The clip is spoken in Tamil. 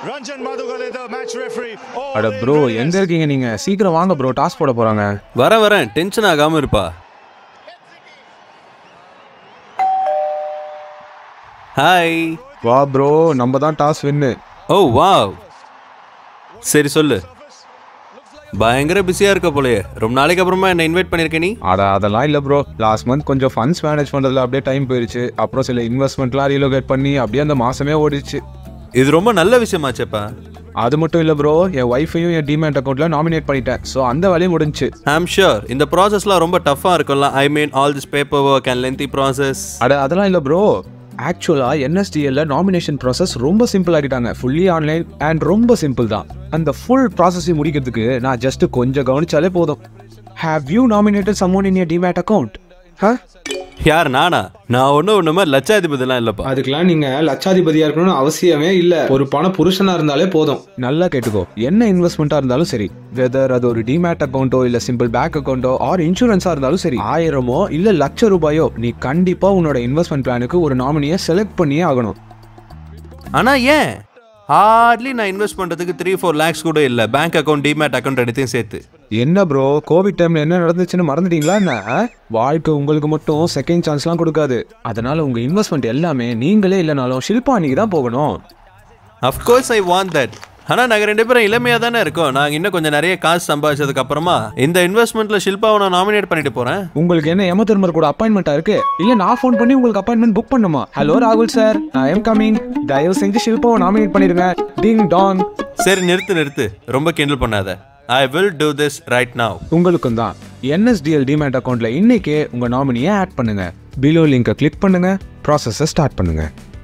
Ranjan Madhugale, the match referee. Oh, அட in ப்ரோ brilliance. எங்க இருக்கீங்க நீங்க சீக்கிரம் வாங்க ப்ரோ டாஸ் போட போறாங்க வர வரேன் டென்ஷன் ஆகாம இருப்பா ஹாய் வா ப்ரோ நம்ம தான் டாஸ் வின்னு ஓ வாவ் சரி சொல்லு பயங்கர பிஸியா இருக்க போலயே ரொம்ப நாளைக்கு அப்புறமா என்ன இன்வைட் பண்ணிருக்க நீ அட அதெல்லாம் இல்ல ப்ரோ லாஸ்ட் மந்த் கொஞ்சம் ஃபண்ட்ஸ் மேனேஜ் பண்றதுல அப்படியே டைம் போயிருச்சு அப்புறம் சில இன்வெஸ்ட்மெண்ட்லாம் ரீலோகேட் பண்ணி அப்படியே அந்த மாசமே ஓடிச்சு இது ரொம்ப நல்ல விஷயமாச்சேப்பா அது மட்டும் இல்ல ப்ரோ என் ஒய்ஃபையும் என் டிமேட் அக்கௌண்ட்ல நாமினேட் பண்ணிட்டேன் ஸோ அந்த வேலையும் முடிஞ்சுச்சு ஐம் ஷூர் இந்த ப்ராசஸ்லாம் ரொம்ப டஃப்பாக இருக்கும்ல I mean all this paper work and lengthy process அட அதெல்லாம் இல்ல ப்ரோ ஆக்சுவலா என்எஸ்டிஎல்ல நாமினேஷன் ப்ராசஸ் ரொம்ப சிம்பிள் ஆக்கிட்டாங்க ஃபுல்லி ஆன்லைன் அண்ட் ரொம்ப சிம்பிள் தான் அந்த ஃபுல் ப்ராசஸை முடிக்கிறதுக்கு நான் ஜஸ்ட் கொஞ்சம் கவனிச்சாலே போதும் have you nominated someone in your demat account ஹ யார் நானா நான் ஒன்றும் ஒன்று மாதிரி லட்சாதிபதிலாம் இல்லைப்பா அதுக்கெல்லாம் நீங்க லட்சாதிபதியா இருக்கணும்னு அவசியமே இல்ல ஒரு பண புருஷனா இருந்தாலே போதும் நல்லா கேட்டுக்கோ என்ன இன்வெஸ்ட்மெண்ட்டாக இருந்தாலும் சரி வெதர் அது ஒரு டிமேட் அக்கௌண்ட்டோ இல்லை சிம்பிள் பேங்க் அக்கௌண்ட்டோ ஆர் இன்சூரன்ஸாக இருந்தாலும் சரி ஆயிரமோ இல்லை லட்ச ரூபாயோ நீ கண்டிப்பாக உன்னோட இன்வெஸ்ட்மெண்ட் பிளானுக்கு ஒரு நாமினியை செலக்ட் பண்ணியே ஆகணும் ஆனால் ஏன் ஹார்ட்லி நான் இன்வெஸ்ட் பண்ணுறதுக்கு த்ரீ ஃபோர் லேக்ஸ் கூட இல்லை பேங்க் அக்கௌண்ட் டிமேட் அக்கௌண்ட் எடுத்தையும் சேர்த்து என்ன ப்ரோ கோவிட் டைம்ல என்ன நடந்துச்சுன்னு மறந்துட்டீங்களா என்ன ஆ? வாழ்க்கை உங்களுக்கு மட்டும் செகண்ட் சான்ஸ்லாம் கொடுக்காது அதனால உங்க இன்வெஸ்ட்மெண்ட் எல்லாமே நீங்களே இல்லைனாலும் ஷில்பா அன்னைக்கு தான் போகணும் அஃப்கோர்ஸ் ஐ வாண்ட் தட் ஆனால் நாங்கள் ரெண்டு பேரும் இளமையாக தானே இருக்கோம் நாங்கள் இன்னும் கொஞ்சம் நிறைய காசு சம்பாதிச்சதுக்கு அப்புறமா இந்த இன்வெஸ்ட்மெண்ட்டில் ஷில்பாவை நான் நாமினேட் பண்ணிட்டு போகிறேன் உங்களுக்கு என்ன எம தர்மர் கூட அப்பாயின்மெண்ட்டா இருக்கு இல்ல நான் ஃபோன் பண்ணி உங்களுக்கு அப்பாயின்மெண்ட் புக் பண்ணுமா ஹலோ ராகுல் சார் ஐ எம் கமிங் தயவு செஞ்சு ஷில்பாவை நாமினேட் பண்ணிருங்க டிங் டாங் சரி நிறுத்து நிறுத்து ரொம்ப கிண்டல் பண்ணாத I will do this right now உங்களுக்கும் தான் என்எஸ்டிஎல் டிமேட் அக்கௌண்ட்ல இன்னைக்கே உங்க நாமினியை ஆட் பண்ணுங்க பிலோ லிங்கை கிளிக் பண்ணுங்க ப்ராசஸை ஸ்டார்ட் பண்ணுங்க